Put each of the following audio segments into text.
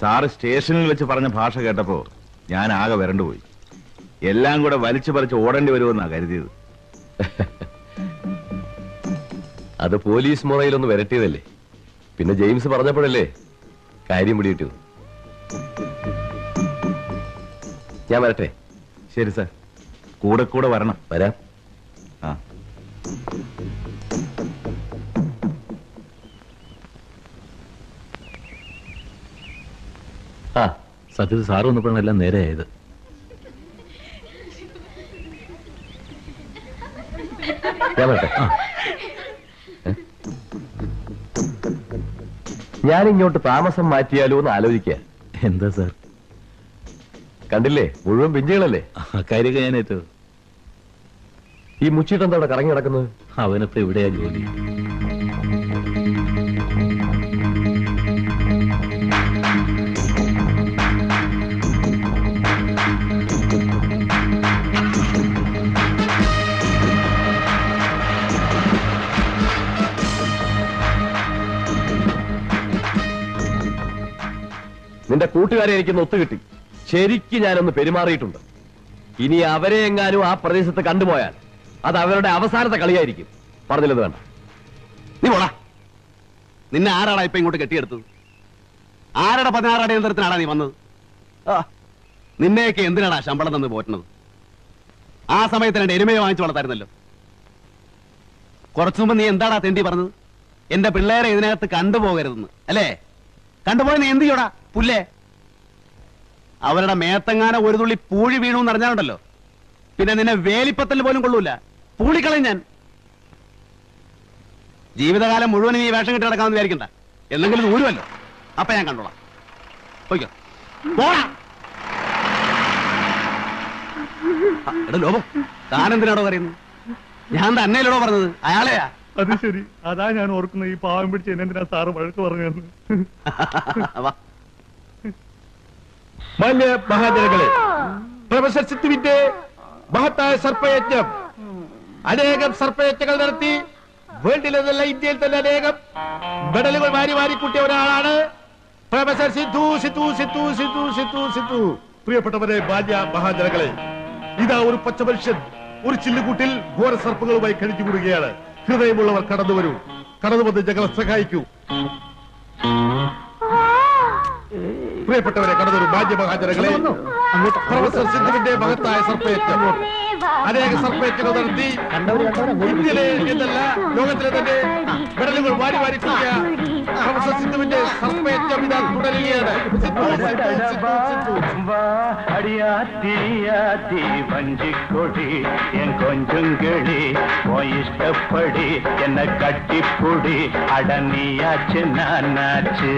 Sir സ്റ്റേഷനിൽ വെച്ച് പറഞ്ഞ ഭാഷ കേട്ടപ്പോ ഞാൻ ആകെ വരണ്ടുപോയി എല്ലാം കൂടെ വലിച്ചു പറിച്ച് ഓടേണ്ടി വരുമെന്നാ കരുതിയത് അത് പോലീസ് മുറയിലൊന്ന് വരട്ടിയതല്ലേ പിന്നെ ജെയിംസ് പറഞ്ഞപ്പോഴല്ലേ കാര്യം പിടികിട്ടത് ഞാൻ വരട്ടെ ശരി സാർ കൂടെ കൂടെ വരണം വരാം ആ ആ സത്യത്തിൽ സാറ് വന്നപ്പോഴാണ് എല്ലാം നേരെയായത് ഞാൻ വരട്ടെ ഏ? ഞാൻ ഇങ്ങോട്ട് താമസം മാറ്റിയാലോ എന്ന് ആലോചിക്കുക എന്താ സാർ കണ്ടില്ലേ മുഴുവൻ പിഞ്ചുകളല്ലേ അക്കാര്യമൊക്കെ ഞാൻ ഏറ്റത് ഈ മുച്ചിട്ടെന്താ അവിടെ കറങ്ങി നടക്കുന്നത് അവനപ്പോ എവിടെയാ ജോലി നിന്റെ കൂട്ടുകാരെ എനിക്കൊന്ന് ഒത്തുകിട്ടി ശരിക്ക് ഞാനൊന്ന് പെരുമാറിയിട്ടുണ്ട് ഇനി അവരെ എങ്ങാനും ആ പ്രദേശത്ത് കണ്ടുപോയാൽ അത് അവരുടെ അവസാനത്തെ കളിയായിരിക്കും പറഞ്ഞില്ലത് വേണ്ട നീ പോടാ നിന്നെ ആരാടാ ഇപ്പൊ ഇങ്ങോട്ട് കെട്ടിയെടുത്തത് ആരുടെ പതിനാറ് അടിയന്തരത്തിനാടാ നീ വന്നത് ആ, നിന്നെയൊക്കെ എന്തിനാടാ ശമ്പളം തന്ന് പോറ്റുന്നത് ആ സമയത്ത് രണ്ട് എരുമയെ വാങ്ങിച്ചു വളർത്തായിരുന്നല്ലോ കുറച്ചു മുമ്പ് നീ എന്താടാ തെണ്ടി പറഞ്ഞത് എന്റെ പിള്ളേരെ ഇതിനകത്ത് കണ്ടുപോകരുതെന്ന് അല്ലേ കണ്ടുപോയി നീ എന്ത് ചെയ്യോടാ പുല്ലേ അവരുടെ മേത്തങ്ങാന ഒരു തുള്ളി പൂഴി വീണു എന്ന് അറിഞ്ഞാലുണ്ടല്ലോ പിന്നെ നിന്നെ വേലിപ്പത്തൽ പോലും കൊള്ളൂല പൂളിക്കളയും ഞാൻ ജീവിതകാലം മുഴുവൻ നീ വേഷം കെട്ടി നടക്കാമെന്ന് വിചാരിക്കണ്ട എന്തെങ്കിലും ഊരുമല്ലോ അപ്പൊ ഞാൻ കണ്ടോളാം പോയിക്കോ പോടാ ആ, എടാ ലോപോ താനെന്തിനാടോ പറയുന്നത് ഞാൻ തന്നെയല്ലടോ പറഞ്ഞത് അയാളെയാ അത് ശരി അതാ ഞാൻ ഓർക്കുന്നത് ഈ പാവം പിടിച്ച് എന്നെന്തിനാ സാറ് വഴക്ക് പറഞ്ഞതെന്ന് വാ മാന്യ മഹാജനങ്ങളെ പ്രൊഫസർ സിത്തുവിന്റെ മഹത്തായ സർപ്പയജ്ഞം അനേകം സർപ്പയജ്ഞങ്ങൾ നടത്തി വേൾഡിലെന്നല്ല ഇന്ത്യയിൽ തന്നെ അനേകം മെഡലുകൾ വാരി വാരി കൂട്ടിയ ഒരാളാണ് പ്രൊഫസർ സിദ്ധു സിദ്ധു സിദ്ധു സിദ്ധു സിദ്ധു സിദ്ധു പ്രിയപ്പെട്ടവരെ മാന്യ മഹാജനങ്ങളെ ഇതാ ഒരു പച്ച മനുഷ്യൻ ഒരു ചില്ലുകൂട്ടിൽ ഘോര സർപ്പങ്ങളുമായി കഴിഞ്ഞുകൂടുകയാണ് ഹൃദയമുള്ളവർ കടന്നു വരൂ കടന്നു വന്ന് ഞങ്ങളെ സഹായിക്കൂ പ്രിയപ്പെട്ടവരെ കടന്നൊരു മാന്യ മഹാജനങ്ങളെ പ്രൊഫസർ സിദ്ധുവിന്റെ മഹത്തായ സർപ്പയജ്ഞം അനേക സർപ്പയജ്ഞങ്ങൾ നടത്തി ഇന്ത്യയിലെ എന്നല്ല ലോകത്തിലെ തന്നെ മെഡലുകൾ വാരി വാരി കൂട്ടിയ പ്രൊഫസർ സിദ്ധുവിന്റെ സർപ്പയജ്ഞം ഇതാ തുടരുകയാണ് സിദ്ധു, സിദ്ധു, സിദ്ധു, സിദ്ധു. അടിയാത്തിയാത്തി വഞ്ചിക്കൊടി എൻ കൊഞ്ചുങ്കിളി ഓ ഇഷ്ടപ്പടി എന്നെ കട്ടിപ്പൊടി അടനിയാച്ച് നാനാച്ച്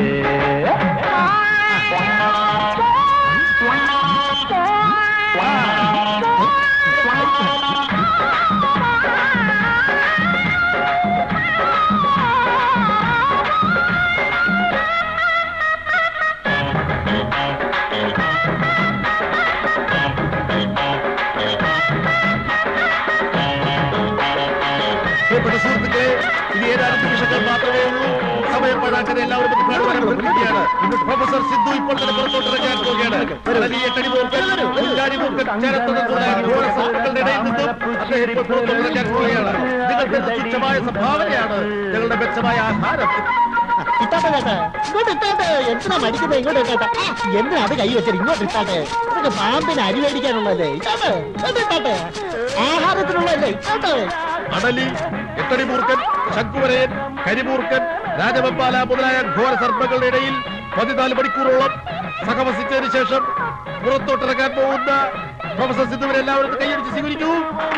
പ്രിയപ്പെട്ട സുഹൃത്തുക്കളെ ഇനി ഏതാനും നിമിഷങ്ങൾ മാത്രമേ ഉള്ളൂ സമയം പാഴാക്കാൻ എല്ലാവരും ഒന്ന് കാണുവാനാണ് പ്രൊഫസർ സിദ്ധു ഇപ്പോൾ തന്നെ പുറത്തോട്ടിറങ്ങാൻ പോവുകയാണ് വലിയ കടിമൂർക്കൻ, കുഞ്ഞാടിമൂർക്കൻ, ചേരത്തത് തുടങ്ങി ഘോര സർപ്പങ്ങളുടെ ഇടയിൽ നിന്നും അദ്ദേഹം ഇപ്പോൾ പുറത്തോട്ടിറങ്ങാൻ പോവുകയാണ് നിങ്ങൾക്ക് ഇത് തുച്ഛമായ സംഭാവനയാണ് ഞങ്ങളുടെ മെച്ചമായ ആഹാരം ഇട്ടാട്ടെ ചേട്ടാ ഇങ്ങോട്ട് ഇട്ടാട്ടെ എന്തിനാ മടിക്കുന്നത് ഇങ്ങോട്ട് ഇട്ടാട്ടെ ആ, എന്തിനാ അത് കൈ വെച്ചത് ഇങ്ങോട്ട് ഇട്ടാട്ടെ ഇതൊക്കെ പാമ്പിന് അരി മേടിക്കാനുള്ളതല്ലേ ഇട്ടാട്ടെ ഇങ്ങോട്ട് ഇട്ടാട്ടെ ആഹാരത്തിനുള്ളതല്ലേ ഇട്ടാട്ടെ അടലി എട്ടടിമൂർക്കൻ ശംഖുവരയൻ കരിമൂർക്കൻ രാജവെപ്പാല മുതലായ ഘോര സർപ്പങ്ങളുടെ ഇടയിൽ പതിനാല് മണിക്കൂറോളം സഹവസിച്ചതിന് ശേഷം പുറത്തോട്ടിറങ്ങാൻ പോകുന്ന പ്രൊഫസർ സിദ്ധുവിനെ എല്ലാവരും ഒന്ന് കൈയടിച്ച് സ്വീകരിക്കൂ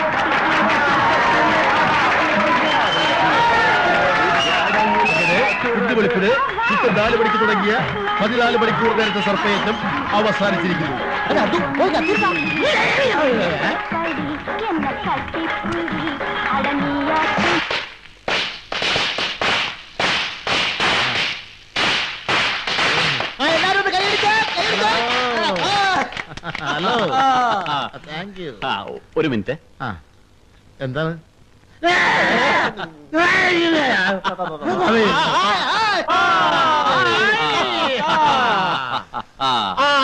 അങ്ങനെ കുഞ്ഞുവെളുപ്പിന് ചുറ്റും നാല് മണിക്ക് തുടങ്ങിയ പതിനാല് മണിക്കൂർ നേരത്തെ സർപ്പയറ്റം അവസാനിച്ചിരിക്കുന്നു അല്ല അത് പോയി കത്തിച്ചാ. എന്ന കട്ടിപ്പുടി അടങ്ങിയാത്തി ആ, എല്ലാവരും ഒന്ന് കൈയടിച്ചേ, കൈയടിച്ചേ. ഹലോ താങ്ക് യു ആ ഒരു മിനിറ്റ് എന്താണ് അതെ. ആ, ആ, ആ, ആ, ആ,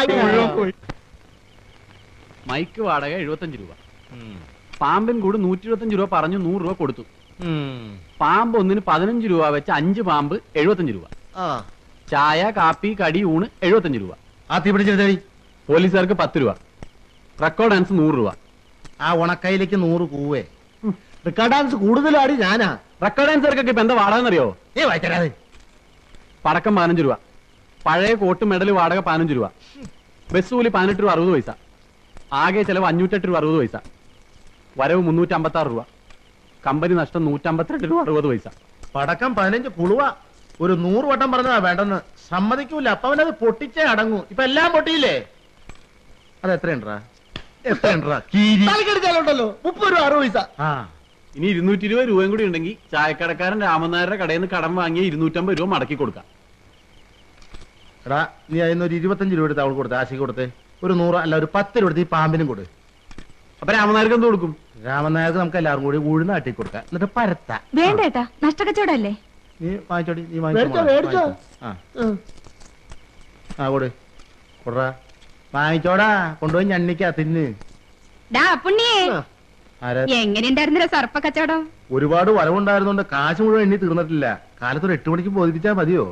മുഴുവൻ പോയി മൈക്ക് വാടക എഴുപത്തഞ്ച് രൂപ പാമ്പിൻ കൂട് നൂറ്റി ഇരുപത്തഞ്ച് രൂപ പറഞ്ഞു നൂറ് രൂപ കൊടുത്തു പാമ്പ് ഒന്നിന് പതിനഞ്ച് രൂപ വെച്ച് അഞ്ച് പാമ്പ് എഴുപത്തഞ്ച് രൂപ ആ ചായ കാപ്പി കടി ഊണ് എഴുപത്തഞ്ച് രൂപ ആ തീ പിടിച്ചെടുത്തേ പോലീസുകാർക്ക് പത്ത് രൂപ റെക്കോർഡ് ഡാൻസ് നൂറ് രൂപ ആ ഉണക്കയിലേക്ക് നൂറ് കൂവേ റിക്കാർഡ് ഡാൻസ് കൂടുതലാടി ഞാനാ റെക്കോർഡ് ഡാൻസർക്കൊക്കെ ഇപ്പൊ എന്താ വാടക എന്നറിയോ ഏ വായിച്ചരാതെ പടക്കം പതിനഞ്ച് രൂപ പഴയ കോട്ട് മെഡൽ വാടക പതിനഞ്ച് രൂപ ബസ് കൂലി പതിനെട്ട് രൂപ അറുപത് പൈസ ആകെ ചെലവ് അഞ്ഞൂറ്റെട്ട് രൂപ അറുപത് പൈസ വരവ് മുന്നൂറ്റമ്പത്തി ആറ് രൂപ കമ്പനി നഷ്ടം നൂറ്റമ്പത്തിരണ്ട് രൂപ അറുപത് പൈസ പടക്കം പതിനഞ്ച് പുളുവ ഒരു നൂറ് വട്ടം പറഞ്ഞതാ വേണ്ടെന്ന് സമ്മതിക്കൂല അപ്പൊ അവനത് പൊട്ടിച്ചേ അടങ്ങൂ ഇപ്പൊ എല്ലാം പൊട്ടിയില്ലേ അത് എത്രയുണ്ടാ എത്രയുണ്ടാ കീരി തലക്കെടുത്താലുണ്ടല്ലോ മുപ്പത് രൂപ അറുപത് പൈസ ആ ഇനി ഇരുന്നൂറ്റി ഇരുപത് രൂപയും കൂടി ഉണ്ടെങ്കിൽ ചായക്കടക്കാരൻ രാമനായരുടെ കടയിൽ നിന്ന് കടം വാങ്ങിയ ഇരുന്നൂറ്റമ്പത് രൂപ മടക്കി കൊടുക്കാം എടാ നീ അതിന് ഒരു ഇരുപത്തഞ്ച് രൂപ എടുത്ത് അവൾ കൊടുത്തേ ആശയ്ക്ക് കൊടുത്തേ ഒരു നൂറ് അല്ല ഒരു പത്ത് രൂപ എടുത്ത് ഈ പാമ്പിനും കൊടു അപ്പൊ രാമനായർക്ക് എന്ത് കൊടുക്കും രാമനായർക്ക് നമുക്ക് എല്ലാവർക്കും കൂടി ഉഴുന്ന് ആട്ടി കൊടുക്കാം എന്നിട്ട് പരത്താ വേണ്ട ഏട്ടാ നഷ്ടക്കച്ചവടല്ലേ നീ വാങ്ങിച്ചോടി നീ മേടിച്ചോ, വാങ്ങിച്ചോ മേടിച്ചോ. ആ ഉം. ആ കൊടു കൊടുറാ വാങ്ങിച്ചോടാ കൊണ്ടുപോയി ഞണ്ണിക്കാ തിന്ന് ഡാ പുണ്ണിയേ ആ. ആരാ എങ്ങനെയുണ്ടായിരുന്നില്ല സർപ്പ കച്ചവടം ഒരുപാട് വരവുണ്ടായിരുന്നോണ്ട് കാശ് മുഴുവൻ എണ്ണി തീർന്നിട്ടില്ല കാലത്തൊരു എട്ട് മണിക്ക് ബോധിപ്പിച്ചാ മതിയോ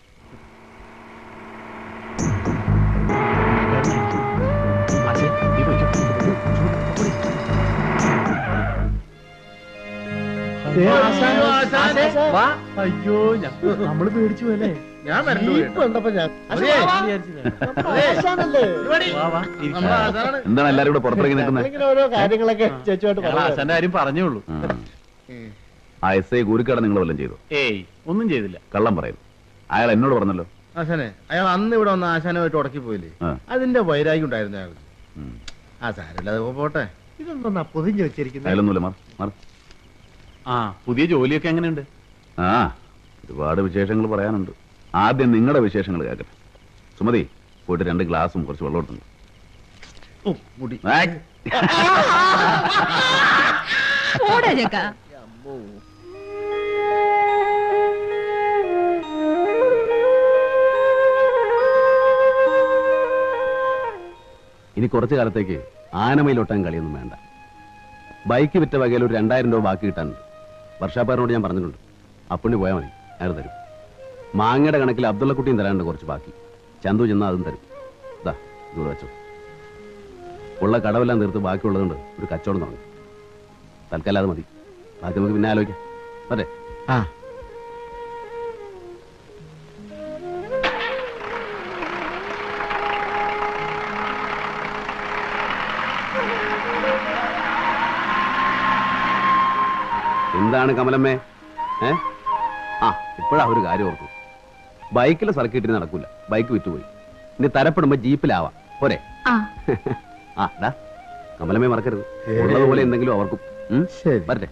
ദേ, ആശാൻ, ആശാൻ, വാ. അയ്യോ നമ്മള് പേടിച്ചു അല്ലേ ഞാൻ വരണ്ടു ജീപ്പ് കണ്ടപ്പോ ഞാൻ അതെ. നമ്മുടെ ആശാനല്ലേ എന്താണ് എല്ലാരും കൂടെ പുറത്തിറങ്ങി നിൽക്കുന്നത് ഇങ്ങനെ ഓരോ കാര്യങ്ങളൊക്കെ ചേച്ചുമായിട്ട് ഞങ്ങൾ പറയാം ആശാന്റെ കാര്യം പറഞ്ഞേ ഉള്ളൂ ആ എസ് ഐ കൂരിക്കട നിങ്ങൾ വല്ലതും ചെയ്തു ഏയ് ഒന്നും ചെയ്തില്ല കള്ളം പറയുന്നു അയാൾ എന്നോട് പറഞ്ഞല്ലോ ആശാനെ അയാൾ അന്ന് ഇവിടെ വന്ന് ആശാനുമായിട്ട് ഉടക്കി പോയില്ലേ ആ. അതിന്റെ വൈരാഗ്യം ഉണ്ടായിരുന്നു അയാൾക്ക് ഉം. ആ സാരമില്ല അത് പോട്ടെ ഇതെന്താ പൊതിഞ്ഞു വെച്ചിരിക്കുന്നത് അയാളൊന്നുമില്ല മാർ മാർ ആ പുതിയ ജോലിയൊക്കെ എങ്ങനെയുണ്ട് ആ ഒരുപാട് വിശേഷങ്ങൾ പറയാനുണ്ട് ആദ്യം നിങ്ങളുടെ വിശേഷങ്ങൾ കേൾക്കട്ടെ സുമതി പോയിട്ട് രണ്ട് ഗ്ലാസും കുറച്ച് വെള്ളം എടുത്തുണ്ട് ഓ മുടി പോടാ ചക്ക ഇനി കുറച്ചു കാലത്തേക്ക് ആനമയിലൊട്ടാൻ കളിയൊന്നും വേണ്ട ബൈക്ക് വിറ്റ വകയിൽ ഒരു രണ്ടായിരം രൂപ ബാക്കി കിട്ടാനുണ്ട് വർഷാപ്പാരനോട് ഞാൻ പറഞ്ഞിട്ടുണ്ട് അപ്പുണ്ണി പോയാൽ മതി അയാൾ തരും മാങ്ങയുടെ കണക്കിൽ അബ്ദുള്ളക്കുട്ടിയും തരാനുണ്ട് കുറച്ച് ബാക്കി ചന്തു ചെന്നാൽ അതും തരും ഇതാ ഇതൂടെ വെച്ചോ ഉള്ള കടവെല്ലാം തീർത്ത് ബാക്കിയുള്ളതുകൊണ്ട് ഒരു കച്ചവടം തുടങ്ങും തൽക്കാലം അത് മതി ബാക്കി നമുക്ക് പിന്നെ ആലോചിക്കാം അതെ ആ എന്താണ് കമലമ്മേ ഏ ആ ഇപ്പോഴാ ഒരു കാര്യം ഓർത്തു ബൈക്കിൽ സർക്കിട്ടിന് നടക്കൂല ബൈക്ക് വിറ്റുപോയി ഇനി തരപ്പെടുമ്പോ ജീപ്പിലാവാം പോരെ ആ ആ ഡാ കമലമ്മേ മറക്കരുത് ഉള്ളതുപോലെ എന്തെങ്കിലും അവർക്കും ഉം? ശരി. വരട്ടെ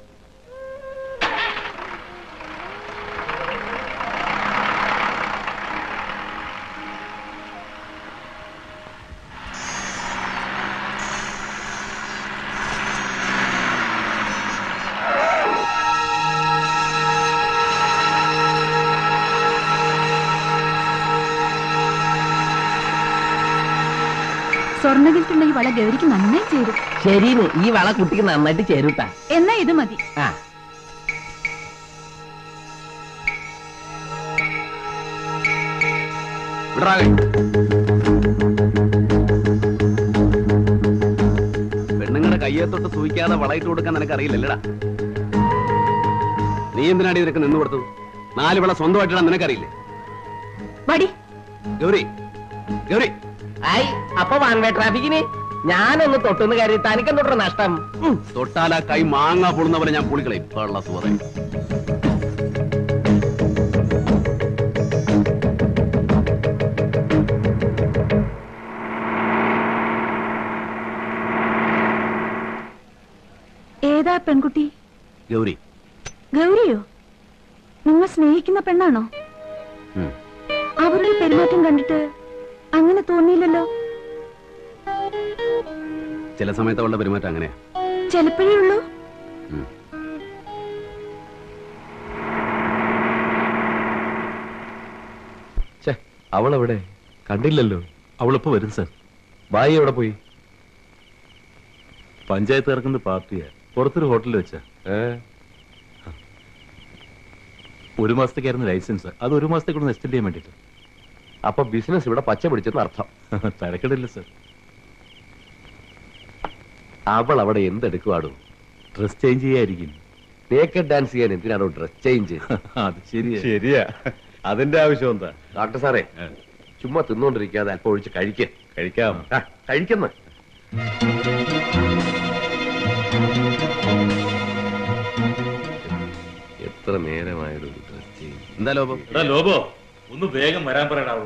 സ്വർണ്ണകിൽട്ടുള്ള ഈ വള ഗൗരിക്ക് നന്നായി ചേരും ശരിന്ന് ഈ വള കുട്ടിക്ക് നന്നായിട്ട് ചേരൂട്ടാ എന്നാ ഇത് മതി ആ വിടറാകെ. പെണ്ണുങ്ങളുടെ കയ്യെ തൊട്ട് സൂയിക്കാതെ വളയിട്ട് കൊടുക്കാൻ നിനക്ക് അറിയില്ലല്ലടാ നീ എന്തിനാടി നിനക്ക് നിന്ന് കൊടുത്തത് നാല് വിള സ്വന്തമായിട്ടിടാൻ നിനക്കറിയില്ലേ വടി ഗൗരി ഗൗരി ആയി അപ്പൊ വാൻവേ ട്രാഫിക്കിന് ഞാനൊന്ന് തൊട്ടുന്ന കാര്യം തനിക്കും തൊട്ടു നഷ്ടം ഉം. തൊട്ടാല കൈ മാങ്ങ പൊളുന്ന പോലെ ഞാൻ പുളിക്കളയും ഉള്ള സുഹൃത്തെ ഏതാ പെൺകുട്ടി ഗൗരി ഗൗരിയോ നിങ്ങൾ സ്നേഹിക്കുന്ന പെണ്ണാണോ ഉം. അവരുടെ പെരുമാറ്റം കണ്ടിട്ട് അങ്ങനെ തോന്നിയില്ലല്ലോ ചില സമയത്ത് അവളുടെ പെരുമാറ്റം അങ്ങനെയാ ചിലപ്പോഴേ ഉള്ളൂ ഉം. അവളെവിടെ കണ്ടില്ലല്ലോ അവളിപ്പോ വരും സാർ ബായി എവിടെ പോയി പഞ്ചായത്ത് ഇറക്കുന്ന പാർട്ടിയാ പുറത്തൊരു ഹോട്ടലിൽ വെച്ചാ ഏ ഒരു മാസത്തേക്കായിരുന്നു ലൈസൻസ് അത് ഒരു മാസത്തേക്കൂടെ എക്സ്റ്റെൻഡ് ചെയ്യാൻ വേണ്ടിട്ട് അപ്പൊ ബിസിനസ് ഇവിടെ പച്ച പിടിച്ചെന്ന് അർത്ഥം തരക്കടില്ല സാർ അവൾ അവിടെ എന്തെടുക്കുവാടും ഡ്രസ് ചേഞ്ച് ചെയ്യായിരിക്കും നേക്കഡ് ഡാൻസ് ചെയ്യാൻ എന്തിനാണോ ഡ്രസ് ചേഞ്ച് അത് ശരിയാ ശരിയാ അതിന്റെ ആവശ്യം എന്താ ഡോക്ടർ സാറേ ചുമ്മാ തിന്നുകൊണ്ടിരിക്കാതെ അല്പം ഒഴിച്ച് കഴിക്ക കഴിക്കാം കഴിക്കുന്ന എത്ര നേരമായത് ഡ്രസ് ചേഞ്ച് എന്താ ലോപം ലോബോ ഒന്ന് വേഗം വരാൻ പറയടാവോ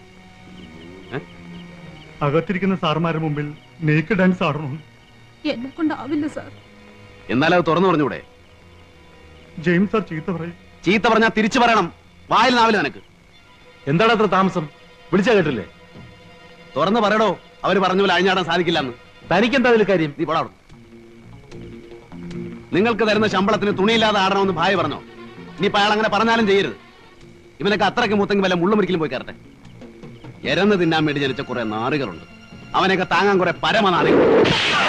അകത്തിരിക്കുന്ന സാറുമാരുടെ മുമ്പിൽ നേക്ക് ഡാൻസ് ആടണം എന്നെ കൊണ്ടാവില്ല സാർ എന്നാലും അത് തുറന്നു പറഞ്ഞൂടെ ജെയിംസ് സാർ ചീത്ത പറയും ചീത്ത പറഞ്ഞാൽ തിരിച്ചു പറയണം വായിൽ നാവില്ല നിനക്ക് എന്താണ് അത്ര താമസം വിളിച്ചാ കേട്ടില്ലേ തുറന്നു പറയടോ അവര് പറഞ്ഞ പോലെ അഴിഞ്ഞാടാൻ സാധിക്കില്ലെന്ന് തനിക്കെന്താ അതിൽ കാര്യം നീ പോടാ അവിടുന്ന്. നിങ്ങൾക്ക് തരുന്ന ശമ്പളത്തിന് തുണിയില്ലാതെ ആടണമെന്ന് ഭായ പറഞ്ഞോ ഇനിയിപ്പോ അയാൾ അങ്ങനെ പറഞ്ഞാലും ചെയ്യരുത് ഇവനൊക്കെ അത്രയ്ക്ക് മൂത്തെങ്കിൽ വല്ല മുള്ളുമുറിക്കലും പോയി കയറട്ടെ എരന്ന് തിന്നാൻ വേണ്ടി ജനിച്ച കുറെ നാറുകളുണ്ട് അവനെയൊക്കെ താങ്ങാൻ കുറെ പരമനാറികൾ